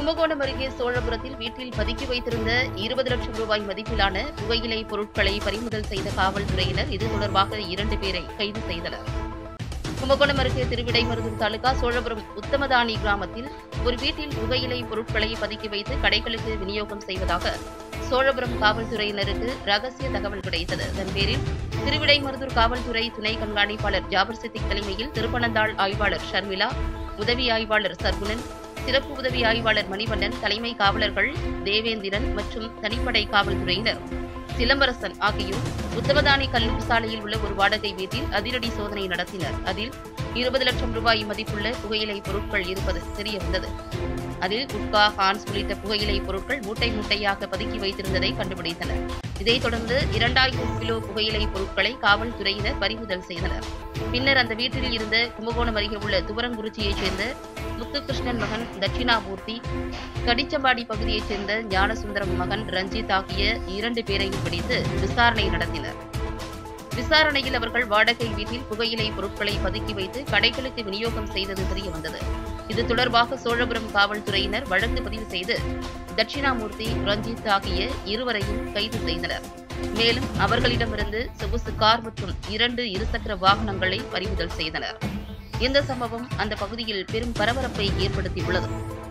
கும்பகோணம் அருகே சோழபுரத்தில் வீட்டில் பதுக்கி வைத்திருந்த இருபது லட்சம் ரூபாய் மதிப்பிலான புகையிலை பொருட்களை பறிமுதல் செய்த காவல்துறையினர் இது தொடர்பாக இரண்டு பேரை கைது செய்தனர் கும்பகோணம் அருகே திருவிடைமருதூர் தாலுகா சோழபுரம் உத்தமதானி கிராமத்தில் ஒரு வீட்டில் புகையிலை பொருட்களை பதுக்கி வைத்து கடைகளுக்கு விநியோகம் செய்வதாக சோழபுரம் காவல்துறையினருக்கு ரகசிய தகவல் கிடைத்தது அதன் பேரில் திருவிடைமருதூர் காவல்துறை துணை கண்காணிப்பாளர் ஜாபர் சித்திக் தலைமையில் திருப்பனந்தாள் ஆய்வாளர் ஷர்மிளா உதவி ஆய்வாளர் சர்குணன் சிறப்பு உதவி ஆய்வாளர் மணிவண்ணன் தலைமை காவலர்கள் தேவேந்திரன் மற்றும் தனிப்படை காவல்துறையினர் சிலம்பரசன் ஆகியோர் உத்தமதானி கல்லூர் சாலையில் உள்ள ஒரு வாடகை வீட்டில் அதிரடி சோதனை நடத்தினர் அதில் இருபது லட்சம் ரூபாய் மதிப்புள்ள புகையிலை பொருட்கள் இருப்பது தெரியவந்தது அதில் குட்கா ஹான்ஸ் உள்ளிட்ட புகையிலை பொருட்கள் மூட்டை மூட்டையாக பதுக்கி வைத்திருந்ததை கண்டுபிடித்தனர் இதைத் தொடர்ந்து இரண்டாயிரம் கிலோ புகையிலை பொருட்களை காவல்துறையினர் பறிமுதல் செய்தனர் பின்னர் அந்த வீட்டில் இருந்த கும்பகோணம் அருகே உள்ள துவரங்குறிச்சியைச் சேர்ந்த முத்துகிருஷ்ணன் மகன் தட்சிணாமூர்த்தி கடிச்சம்பாடி பகுதியைச் சேர்ந்த ஞானசுந்தரம் மகன் ரஞ்சித் ஆகிய இரண்டு பேரையும் பிடித்து விசாரணை நடத்தினர் விசாரணையில் அவர்கள் வாடகை வீட்டில் புகையிலை பொருட்களை பதுக்கி வைத்து கடைகளுக்கு விநியோகம் செய்தது தெரியவந்தது இது தொடர்பாக சோழபுரம் காவல்துறையினர் வழக்கு பதிவு செய்து தட்சிணாமூர்த்தி ரஞ்சித் ஆகிய இருவரையும் கைது செய்தனர் மேலும் அவர்களிடமிருந்து சொகுசு கார் மற்றும் இரண்டு இருசக்கர வாகனங்களை பறிமுதல் செய்தனர் இந்த சம்பவம் அந்த பகுதியில் பெரும் பரபரப்பை ஏற்படுத்தியுள்ளது